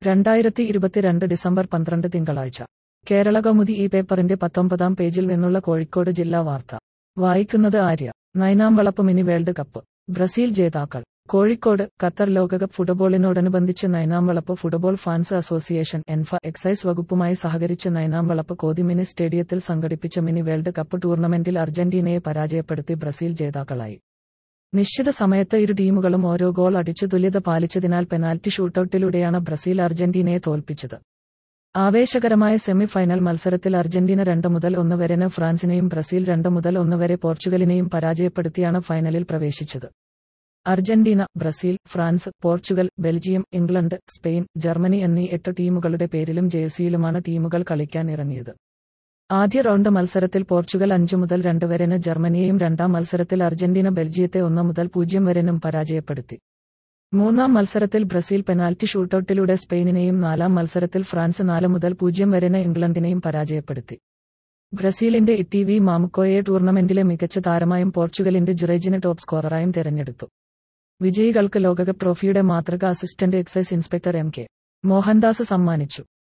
രണ്ടായിരത്തി ഇരുപത്തിരണ്ട് ഡിസംബർ പന്ത്രണ്ട് തിങ്കളാഴ്ച കേരള കൗമുദി ഈ പേപ്പറിന്റെ പത്തൊമ്പതാം പേജിൽ നിന്നുള്ള കോഴിക്കോട് ജില്ലാ വാർത്ത വായിക്കുന്നത് Arya Nainamvalappu mini world cup Brazil ജേതാക്കൾ കോഴിക്കോട് ഖത്തർ ലോകകപ്പ് ഫുട്ബോളിനോടനുബന്ധിച്ച് നൈനാംവളപ്പ് ഫുട്ബോൾ ഫാൻസ് അസോസിയേഷൻ എൻഫ എക്സൈസ് വകുപ്പുമായി സഹകരിച്ച് നൈനാംവളപ്പ് കോതിമിനി സ്റ്റേഡിയത്തിൽ സംഘടിപ്പിച്ച മിനി വേൾഡ് കപ്പ് ടൂർണമെന്റിൽ അർജന്റീനയെ പരാജയപ്പെടുത്തി ബ്രസീൽ ജേതാക്കളായി നിശ്ചിത സമയത്ത് ഇരു ടീമുകളും ഓരോ ഗോൾ അടിച്ചു തുല്യത പാലിച്ചതിനാൽ പെനാൽറ്റി ഷൂട്ടൌട്ടിലൂടെയാണ് ബ്രസീൽ അർജന്റീനയെ തോൽപ്പിച്ചത് ആവേശകരമായ സെമി ഫൈനൽ മത്സരത്തിൽ അർജന്റീന രണ്ട് മുതൽ ഒന്ന് വരെന് ഫ്രാൻസിനെയും ബ്രസീൽ രണ്ട് മുതൽ ഒന്ന് വരെ പോർച്ചുഗലിനെയും പരാജയപ്പെടുത്തിയാണ് ഫൈനലിൽ പ്രവേശിച്ചത് Argentina Brazil France Portugal Belgium England Spain Germany എന്നീ എട്ട് ടീമുകളുടെ പേരിലും ജേഴ്സിയിലുമാണ് ടീമുകൾ കളിക്കാൻ ഇറങ്ങിയത് ആദ്യ റൗണ്ട് മത്സരത്തിൽ പോർച്ചുഗൽ അഞ്ച് മുതൽ രണ്ട് വരെന് ജർമ്മനിയെയും രണ്ടാം മത്സരത്തിൽ അർജന്റീന ബെൽജിയത്തെ ഒന്ന് മുതൽ പൂജ്യം വരെനും പരാജയപ്പെടുത്തി മൂന്നാം മത്സരത്തിൽ ബ്രസീൽ പെനാൽറ്റി ഷൂട്ടൌട്ടിലൂടെ സ്പെയിനിനെയും നാലാം മത്സരത്തിൽ ഫ്രാൻസ് നാല് മുതൽ പൂജ്യം വരെന് ഇംഗ്ലണ്ടിനെയും പരാജയപ്പെടുത്തി ബ്രസീലിന്റെ ഇ വി മാമുക്കോയെ ടൂർണമെന്റിലെ മികച്ച താരമായും പോർച്ചുഗലിന്റെ ജുറേജിനെ ടോപ്പ് സ്കോററായും തെരഞ്ഞെടുത്തു വിജയികൾക്ക് ലോകകപ്പ് ട്രോഫിയുടെ മാതൃക assistant excise inspector M K Mohandas സമ്മാനിച്ചു